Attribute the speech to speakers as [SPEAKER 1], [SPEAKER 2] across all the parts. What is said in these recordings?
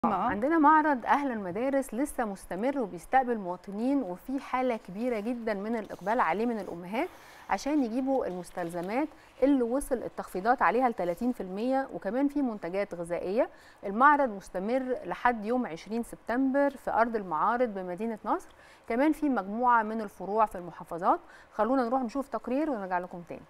[SPEAKER 1] عندنا معرض أهل المدارس لسه مستمر وبيستقبل مواطنين وفي حالة كبيرة جدا من الإقبال عليه من الأمهات عشان يجيبوا المستلزمات اللي وصل التخفيضات عليها ل 30% وكمان في منتجات غذائية المعرض مستمر لحد يوم 20 سبتمبر في أرض المعارض بمدينة نصر كمان في مجموعة من الفروع في المحافظات خلونا نروح نشوف تقرير ونرجع لكم تاني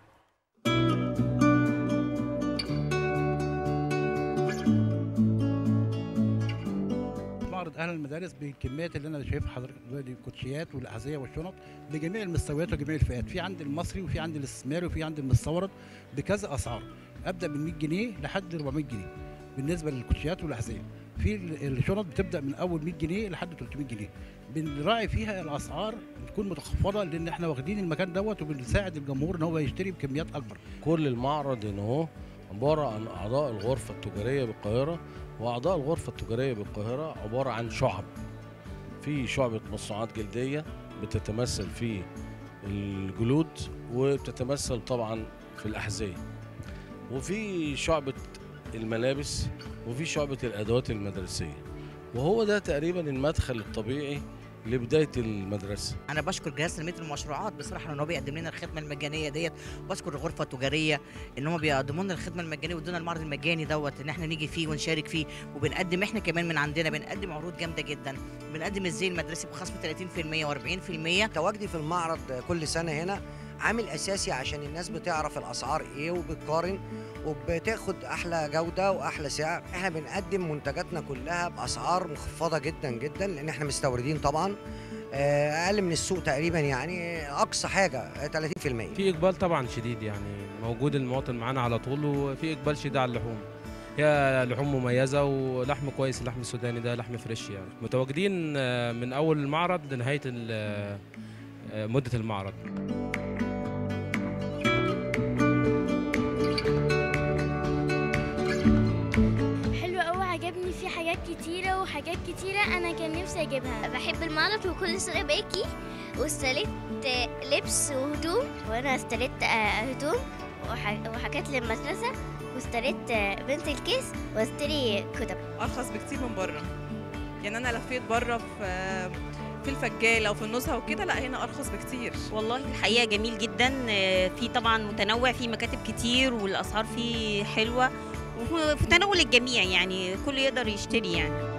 [SPEAKER 2] معرض اهل المدارس بالكميات اللي انا شايفها حضرتك دلوقتي الكوتشيات والاحذيه والشنط بجميع المستويات وجميع الفئات في عند المصري وفي عند الاستثماري وفي عند المستورد بكذا اسعار ابدا من 100 جنيه لحد 400 جنيه بالنسبه للكوتشيات والاحذيه في الشنط بتبدا من اول 100 جنيه لحد 300 جنيه بنراعي فيها الاسعار تكون متخفضه لان احنا واخدين المكان دوت وبنساعد الجمهور ان هو يشتري بكميات اكبر
[SPEAKER 3] كل المعرض ان هو عباره عن اعضاء الغرفه التجاريه بالقاهره واعضاء الغرفه التجاريه بالقاهره عباره عن شعب في شعبه مصنوعات جلديه بتتمثل في الجلود وبتتمثل طبعا في الاحذيه وفي شعبه الملابس وفي شعبه الادوات المدرسيه وهو ده تقريبا المدخل الطبيعي لبدايه المدرسه
[SPEAKER 4] انا بشكر جهاز تنميه المشروعات بصراحه ان هو بيقدم لنا الخدمه المجانيه ديت بشكر الغرفه التجاريه ان هم بيقدموا لنا الخدمه المجانيه وادونا المعرض المجاني دوت ان احنا نيجي فيه ونشارك فيه وبنقدم احنا كمان من عندنا بنقدم عروض جامده جدا بنقدم الزي المدرسي بخصم 30% و40%
[SPEAKER 5] تواجدي في المعرض كل سنه هنا عامل اساسي عشان الناس بتعرف الاسعار ايه وبتقارن وبتاخد احلى جوده واحلى سعر احنا بنقدم منتجاتنا كلها باسعار مخفضه جدا جدا لان احنا مستوردين طبعا اقل من السوق تقريبا يعني اقصى حاجه 30%
[SPEAKER 6] في اقبال طبعا شديد يعني موجود المواطن معانا على طول وفي اقبال شديد على اللحوم هي لحوم مميزه ولحم كويس اللحم السوداني ده لحم فريش يعني متواجدين من اول المعرض لنهايه مده المعرض
[SPEAKER 7] عجبني فيه حاجات كتيرة وحاجات كتيرة أنا كان نفسي أجيبها
[SPEAKER 8] بحب المعرض وكل سنة باكي واشتريت لبس وهدوم وأنا اشتريت هدوم وحاجات للمدرسة واشتريت بنت الكيس واشتري كتب
[SPEAKER 9] أرخص بكتير من بره يعني أنا لفيت بره في في الفجاله وفي النزهه وكده لا هنا ارخص بكتير
[SPEAKER 10] والله الحقيقه جميل جدا في طبعا متنوع في مكاتب كتير والاسعار فيه حلوه وفي تناول الجميع يعني كله يقدر يشتري يعني